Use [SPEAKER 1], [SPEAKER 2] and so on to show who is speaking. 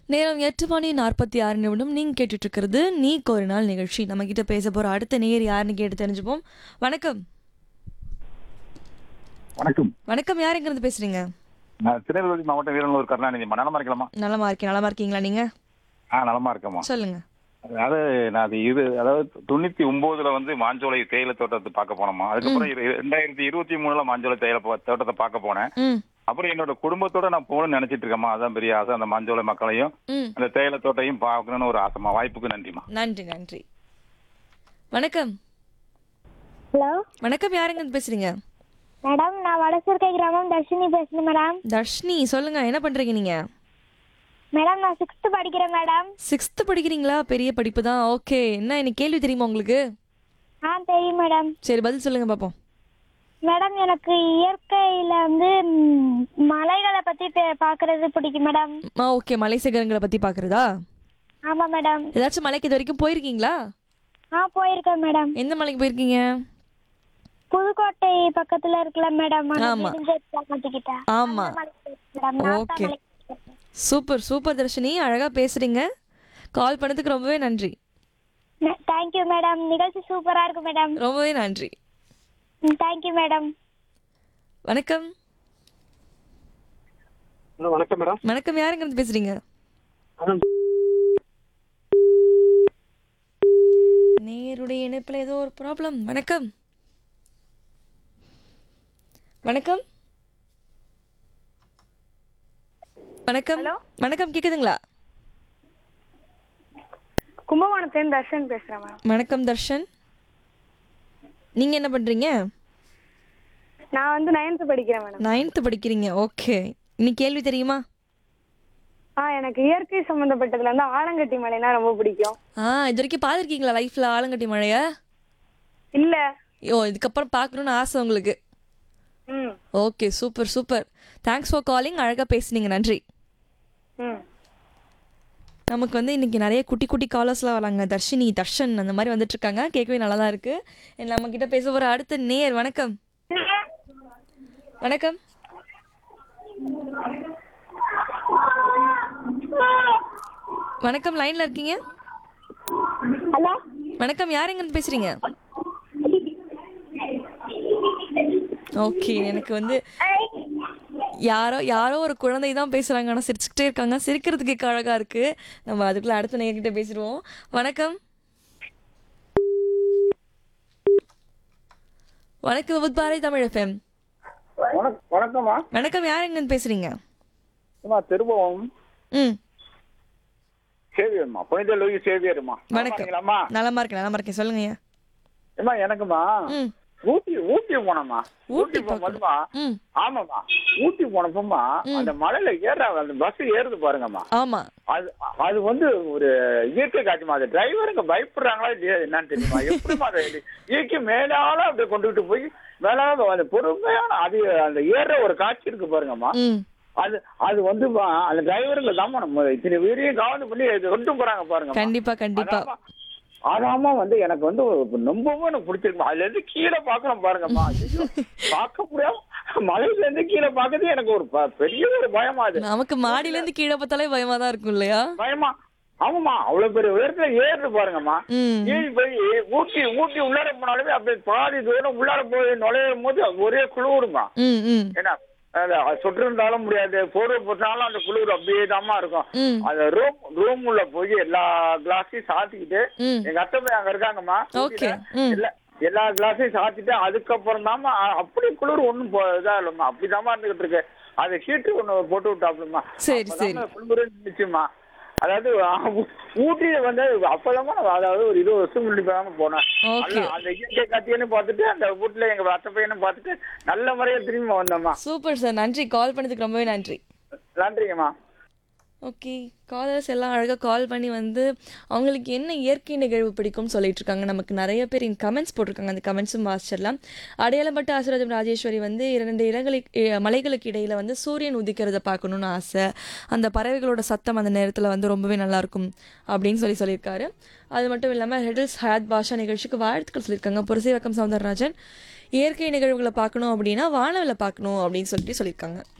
[SPEAKER 1] நேரம் எட்டு மணி நாற்பத்தி ஆறு நிமிடம் நீங்க கேட்டுட்டு இருக்கிறது நீ ஒரு நாள் நிகழ்ச்சி நம்ம கிட்ட பேச போற அடுத்த நேர் யாருன்னு கேட்டு தெரிஞ்சுப்போம் வணக்கம்
[SPEAKER 2] வணக்கம்
[SPEAKER 1] வணக்கம் யார் எங்க இருந்து பேசுறீங்க
[SPEAKER 2] நான் திருநெல்வேலி மாவட்டம் வீரநல்லூர் கருணாநிதிமா நலமா இருக்கலாமா
[SPEAKER 1] நலமா இருக்கேன் நலமா இருக்கீங்களா நீங்க
[SPEAKER 2] ஆ நலமா இருக்கேம்மா
[SPEAKER 1] சொல்லுங்க
[SPEAKER 2] அதாவது நான் அது இது அதாவது தொண்ணூத்தி ஒன்பதுல வந்து மாஞ்சோலை தேயிலை தோட்டத்தை பார்க்க போனோமா அதுக்கப்புறம் இரு- ரெண்டாயிரத்தி இருபத்தி மூணுல மாஞ்சோலை தேயிலை போ- தோட்டத்தை பார்க்க போனேன்
[SPEAKER 1] ம்
[SPEAKER 2] அப்புறம் என்னோட குடும்பத்தோட நான் போகணும்னு நினைச்சிட்டு இருக்கேம்மா அதான் பெரிய ஆசை அந்த மாஞ்சோலை மக்களையும்
[SPEAKER 1] ம்
[SPEAKER 2] அந்த தேயிலை தோட்டையும் பார்க்கணும்னு ஒரு ஆசைமா வாய்ப்புக்கு நன்றிமா
[SPEAKER 1] நன்றி நன்றி வணக்கம்
[SPEAKER 3] ஹலோ
[SPEAKER 1] வணக்கம் யார் எங்க இருந்து பேசுறீங்க
[SPEAKER 3] மேடம் நான் வடசூர்கை கிராமம் தர்ஷினி பேசுறேன் மேடம்
[SPEAKER 1] தர்ஷினி சொல்லுங்க என்ன பண்றீங்க நீங்க
[SPEAKER 3] மேடம் நான் சிக்ஸ்த் படிக்கிறேன் மேடம்
[SPEAKER 1] சிக்ஸ்த் படிக்கிறீங்களா பெரிய படிப்பு தான் ஓகே என்ன எனக்கு கேள்வி தெரியுமா உங்களுக்கு
[SPEAKER 3] ஆ தெரியும் மேடம்
[SPEAKER 1] சரி பதில் சொல்லுங்க பாப்போம்
[SPEAKER 3] மேடம் எனக்கு இயற்கையில வந்து ம், மலைகளை பத்தி பே- பார்க்கிறது பிடிக்கும் மேடம்
[SPEAKER 1] ஆ ஓகே மலை சிகரங்களை பத்தி பாக்குறதா
[SPEAKER 3] ஆமா மேடம்
[SPEAKER 1] ஏதாச்சும் மலைக்கு இது வரைக்கும் போயிருக்கீங்களா
[SPEAKER 3] ஆ போயிருக்கேன் மேடம்
[SPEAKER 1] எந்த மலைக்கு போயிருக்கீங்க
[SPEAKER 3] புதுக்கோட்டை பக்கத்துல இருக்குல்ல மேடம்
[SPEAKER 1] ஆமா.
[SPEAKER 3] மாட்டிக்கிட்டா
[SPEAKER 1] ஆமா
[SPEAKER 3] மேடம் நாத்தா
[SPEAKER 1] ஓகே.
[SPEAKER 3] மலை
[SPEAKER 1] சூப்பர் சூப்பர் தர்ஷினி அழகா பேசுறீங்க கால் பண்ணதுக்கு ரொம்பவே நன்றி
[SPEAKER 3] தேங்க்யூ மேடம் நிகழ்ச்சி சூப்பரா இருக்கு மேடம்
[SPEAKER 1] ரொம்பவே நன்றி
[SPEAKER 3] தேங்க்யூ மேடம்
[SPEAKER 1] வணக்கம்
[SPEAKER 4] ஹலோ வணக்கம் மேடம்
[SPEAKER 1] வணக்கம் யாருங்க இருந்து பேசுறீங்க
[SPEAKER 4] அதான்
[SPEAKER 1] நேருடைய இணைப்புல ஏதோ ஒரு ப்ராப்ளம் வணக்கம் வணக்கம் வணக்கம் வணக்கம் கேக்குதுங்களா
[SPEAKER 3] கும்பகோணத்துலேருந்து தர்ஷன் பேசுறேன் மேடம்
[SPEAKER 1] வணக்கம் தர்ஷன் நீங்க என்ன பண்றீங்க
[SPEAKER 3] நான் வந்து நைன்த் படிக்கிறேன் மேடம்
[SPEAKER 1] நைன்த் படிக்கிறீங்க ஓகே இன்னைக்கு கேள்வி தெரியுமா
[SPEAKER 3] ஆ எனக்கு இயற்கை சம்பந்தப்பட்டதுல வந்து ஆலங்கட்டி மலைனா ரொம்ப பிடிக்கும்
[SPEAKER 1] ஆ இது வரைக்கும் பார்த்துருக்கீங்களா லைஃப்ல ஆலங்கட்டி மழைய
[SPEAKER 3] இல்ல
[SPEAKER 1] ஐயோ இதுக்கப்புறம் பார்க்கணும்னு ஆசை உங்களுக்கு
[SPEAKER 3] ம்
[SPEAKER 1] okay super super thanks for calling அழகா பேசுனீங்க நன்றி
[SPEAKER 3] ம்
[SPEAKER 1] நமக்கு வந்து இன்னைக்கு நிறைய குட்டி குட்டி காலர்ஸ்லாம் வராங்க தர்ஷினி தர்ஷன் அந்த மாதிரி வந்துட்டு இருக்காங்க கேட்கவே நல்லா தான் இருக்கு நம்ம கிட்ட பேச போற அடுத்த நேர் வணக்கம் வணக்கம் வணக்கம் லைன்ல இருக்கீங்க
[SPEAKER 3] ஹலோ
[SPEAKER 1] வணக்கம் யார் எங்க பேசுறீங்க ஓகே எனக்கு வந்து யாரோ யாரோ ஒரு குழந்தை தான் பேசுறாங்க ஆனா சிரிச்சுக்கிட்டே இருக்காங்க சிரிக்கிறதுக்கு கேட்க அழகா இருக்கு நம்ம அதுக்குள்ள அடுத்த நேர்கிட்ட பேசிடுவோம் வணக்கம் வணக்கம் வித் பாரதி தமிழ் எஃப்எம்
[SPEAKER 2] வணக்கம் வணக்கம்மா
[SPEAKER 1] வணக்கம் யார் எங்க பேசுறீங்க
[SPEAKER 2] அம்மா திருபவம்
[SPEAKER 1] ம்
[SPEAKER 2] சேவியர்மா புனித லூயி சேவியர்மா
[SPEAKER 1] வணக்கம் நலமா இருக்கேன் நலமா இருக்கேன் சொல்லுங்க ஐயா.
[SPEAKER 2] ஏமா எனக்குமா
[SPEAKER 1] ம்
[SPEAKER 2] ஊட்டி ஊட்டி போனோமா
[SPEAKER 1] ஊட்டி
[SPEAKER 2] ஊட்டி போகும்போதுமா
[SPEAKER 1] ம்
[SPEAKER 2] ஆமாமா ஊட்டி போனப்பமா அந்த மலையில ஏற அந்த பஸ் ஏறுது பாருங்கம்மா
[SPEAKER 1] ஆமா
[SPEAKER 2] அது அது வந்து ஒரு இயற்கை காட்சிமா அது டிரைவருங்க பயப்படுறாங்களா இல்லையா என்னன்னு தெரியுமா எப்படிமா அதை இயற்கை மேலால அப்படியே கொண்டுகிட்டு போய் மேலால அந்த பொறுமையான அது அந்த ஏறுற ஒரு காட்சி இருக்கு பாருங்கம்மா
[SPEAKER 1] ம்
[SPEAKER 2] அது அது வந்து பா- அந்த டிரைவருங்க தான் நம்ம இத்தனை வீரையும் கவனம் பண்ணி இது கொண்டு போறாங்க பாருங்க
[SPEAKER 1] கண்டிப்பா கண்டிப்பா
[SPEAKER 2] அதாம வந்து எனக்கு வந்து ஒரு- ரொம்பவும் எனக்கு பிடிச்சிருக்கு அதுல இருந்து கீழே பாக்குறோம் பாருங்கம்மா ஐயோ, பார்க்க முடியாம மலையில இருந்து கீழே பார்க்கறது எனக்கு ஒரு ப- பெரிய ஒரு பயமா அது
[SPEAKER 1] நமக்கு மாடியில இருந்து கீழே பார்த்தாலே பயமா தான் இருக்கும் இல்லையா
[SPEAKER 2] பயமா ஆமாமா அவ்வளவு பெரிய உயரத்துல ஏறுது பாருங்கம்மா
[SPEAKER 1] ம்
[SPEAKER 2] ஏறி போய் ஊட்டி ஊட்டி உள்ளார போனாலுமே அப்படியே பாதி தூரம் உள்ளார போய் நுழையும் போது ஒரே குளிருமா
[SPEAKER 1] ம் ம்
[SPEAKER 2] ஏன்னா அது சுற்று இருந்தாலும் முடியாது போர்வை போட்டாலும் அந்த குளிர் அப்படியே தாமா இருக்கும்
[SPEAKER 1] ம்
[SPEAKER 2] அந்த ரூம் ரூம் உள்ள போய் எல்லா கிளாஸையும் சாத்திக்கிட்டு
[SPEAKER 1] ம்
[SPEAKER 2] எங்க அத்தை போய் அங்க இருக்காங்கம்மா
[SPEAKER 1] ஓகே
[SPEAKER 2] ஊட்டில.
[SPEAKER 1] ம்
[SPEAKER 2] எல்லா எல்லா கிளாஸையும் சாத்திட்டு அதுக்கப்புறம் தாமா அப்படி குளிர் ஒண்ணும் போ- இதா இல்லம்மா அப்படிதாம்மா இருந்துகிட்டு இருக்கு அது ஹீட்டு ஒண்ணு போட்டு விட்டாப்லமா
[SPEAKER 1] சரி சரி
[SPEAKER 2] குளிர் இருந்துச்சுமா அதாவது அஹ், ஊ- ஊட்டியில வந்து அப்பதாம்மா நான் அதாவது ஒரு இருபது வருஷம் முன்னாடி தான் போனேன்
[SPEAKER 1] ஓகே
[SPEAKER 2] நல்லா அந்த இயற்கை காட்சியன்னு பார்த்துட்டு அந்த வீட்டுல எங்க அத்தை பையனும் பார்த்துட்டு நல்ல முறையா திரும்பி வந்தோம்மா
[SPEAKER 1] சூப்பர் சார் நன்றி கால் பண்ணதுக்கு ரொம்பவே நன்றி
[SPEAKER 2] நன்றிங்கம்மா
[SPEAKER 1] ஓகே காலர்ஸ் எல்லாம் அழகாக கால் பண்ணி வந்து அவங்களுக்கு என்ன இயற்கை நிகழ்வு பிடிக்கும்னு சொல்லிட்டு இருக்காங்க நமக்கு நிறைய பேர் இங்கே கமெண்ட்ஸ் போட்டிருக்காங்க அந்த கமெண்ட்ஸும் வாசிச்சிடலாம் அடையாளப்பட்ட ஆசீர்வாதம் ராஜேஸ்வரி வந்து இரண்டு இடங்களுக்கு இ- மலைகளுக்கு இடையில வந்து சூரியன் உதிக்கிறத பார்க்கணுன்னு ஆசை அந்த பறவைகளோட சத்தம் அந்த நேரத்தில் வந்து ரொம்பவே நல்லா இருக்கும் அப்படின்னு சொல்லி சொல்லியிருக்காரு அது மட்டும் இல்லாமல் ஹெடில்ஸ் ஹயாத் பாஷா நிகழ்ச்சிக்கு வாழ்த்துக்கள் சொல்லியிருக்காங்க புரசைவக்கம் சவுந்தரராஜன் இயற்கை நிகழ்வுகளை பார்க்கணும் அப்படின்னா வானவில் பார்க்கணும் அப்படின்னு சொல்லிட்டு சொல்லியிருக்காங்க